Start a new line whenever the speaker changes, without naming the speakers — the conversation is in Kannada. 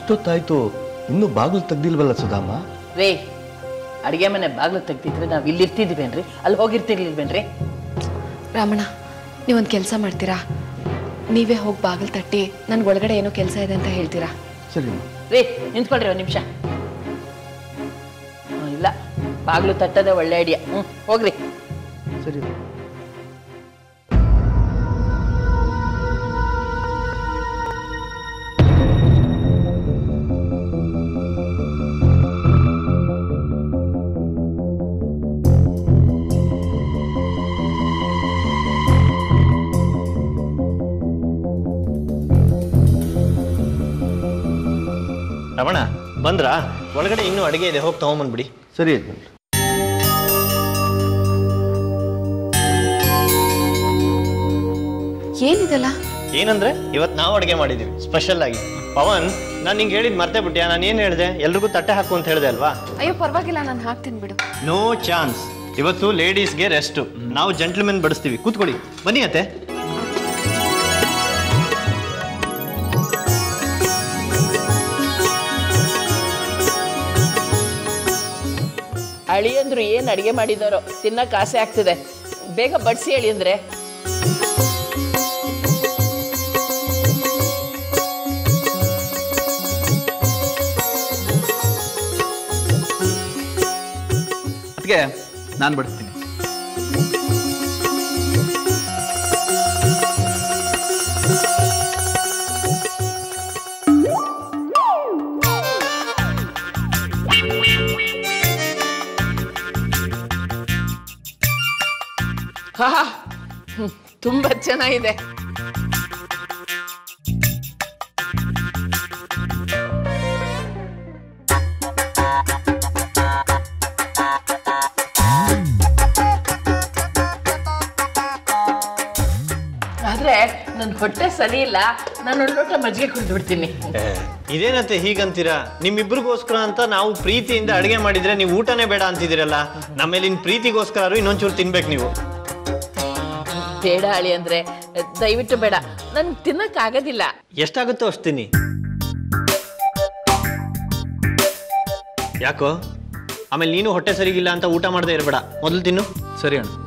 ಇಷ್ಟೊತ್ತಾಯ್ತು ಇನ್ನೂ ಬಾಗಿಲು ತೆಗ್ದಿಲ್ವಲ್ಲ ಸುಧಾಮ
ರೇ ಅಡಿಗೆ ಮನೆ ಬಾಗ್ಲು ತೆಗ್ದಿದ್ರೆ ನಾವು ಇಲ್ಲಿ ಇರ್ತಿದ್ವೇನ್ರಿ ಅಲ್ಲಿ ಹೋಗಿರ್ತಿರ್ಲಿಲ್ವೇನ್ರಿ
ರಾಮಣ್ಣ ನೀವೊಂದು ಕೆಲಸ ಮಾಡ್ತೀರಾ ನೀವೇ ಹೋಗಿ ಬಾಗಿಲು ತಟ್ಟಿ ನನ್ಗೆ ಒಳಗಡೆ ಏನೋ ಕೆಲಸ ಇದೆ ಅಂತ ಹೇಳ್ತೀರಾ
ಸರಿ
ರೇ ನಿಂತ್ಕೊಳ್ರಿ ಒಂದು ನಿಮಿಷ ಇಲ್ಲ ಬಾಗ್ಲು ತಟ್ಟದೆ ಒಳ್ಳೆ ಐಡಿಯಾ ಹ್ಞೂ ಹೋಗ್ರಿ
ಸರಿ
ರಮಣ ಬಂದ್ರಾ ಒಳಗಡೆ ಇನ್ನೂ ಅಡುಗೆ ಇದೆ ಹೋಗಿ ತಗೊಂಬಂದ್ಬಿಡಿ
ಸರಿ ಯಜಮಾನ್ರೆ
ಏನಿದೆಲ್ಲ
ಏನಂದ್ರೆ ಇವತ್ತು ನಾವು ಅಡುಗೆ ಮಾಡಿದ್ದೀವಿ ಸ್ಪೆಷಲ್ ಆಗಿ ಪವನ್ ನಾನು ನಿಂಗೆ ಹೇಳಿದ್ ಮರ್ತೇ ಬಿಟ್ಟಿಯಾ ನಾನು ಏನು ಹೇಳಿದೆ ಎಲ್ರಿಗೂ ತಟ್ಟೆ ಹಾಕು ಅಂತ ಹೇಳಿದೆ ಅಲ್ವಾ
ಅಯ್ಯೋ ಪರವಾಗಿಲ್ಲ ನಾನು ಹಾಕ್ತೀನಿ ಬಿಡು
ನೋ ಚಾನ್ಸ್ ಇವತ್ತು ಲೇಡೀಸ್ಗೆ ರೆಸ್ಟು ನಾವು ಜೆಂಟ್ಲ್ಮೆನ್ ಬಡಿಸ್ತೀವಿ ಕೂತ್ಕೊಳ್ಳಿ ಬನ್ನಿ ಅತ್ತೆ
ಅಳಿಯಂದ್ರು ಏನು ಅಡಿಗೆ ಮಾಡಿದಾರೋ ತಿನ್ನಕ್ಕೆ ಆಸೆ ಆಗ್ತಿದೆ ಬೇಗ ಬಡಿಸಿ ಹೇಳಿ ಅಂದ್ರೆ
ಅದಕ್ಕೆ ನಾನು ಬಡಿಸ್ತೀನಿ
ಹಾ ಹ್ಮ್, ತುಂಬಾ ಚೆನ್ನಾಗಿದೆ ಆದ್ರೆ ನನ್ನ ಹೊಟ್ಟೆ ಸರಿ ಇಲ್ಲ ನಾನು ಒಂದು ಲೋಟ ಮಜ್ಜಿಗೆ ಕುಡಿದು ಬಿಡ್ತೀನಿ
ಇದೇನತ್ತೆ ಹೀಗಂತೀರಾ ನಿಮ್ಮಿಬ್ರಿಗೋಸ್ಕರ ಅಂತ ನಾವು ಪ್ರೀತಿಯಿಂದ ಅಡುಗೆ ಮಾಡಿದ್ರೆ ನೀವು ಊಟನೇ ಬೇಡ ಅಂತಿದ್ದೀರಲ್ಲ ನಮ್ಮೇಲಿನ ಪ್ರೀತಿಗೋಸ್ಕರ ಇನ್ನೊಂಚೂರು ತಿನ್ಬೇಕು ನೀವು
ಬೇಡ ಅಳಿ ಅಂದ್ರೆ ದಯವಿಟ್ಟು ಬೇಡ ನನ್ ತಿನ್ನಕ್ ಆಗೋದಿಲ್ಲ
ಎಷ್ಟಾಗುತ್ತೋ ಅಷ್ಟು ತಿನ್ನಿ ಯಾಕೋ ಆಮೇಲೆ ನೀನು ಹೊಟ್ಟೆ ಸರಿಗಿಲ್ಲ ಅಂತ ಊಟ ಮಾಡದೆ ಇರಬೇಡ ಮೊದಲು ತಿನ್ನು
ಸರಿ ಅಣ್ಣ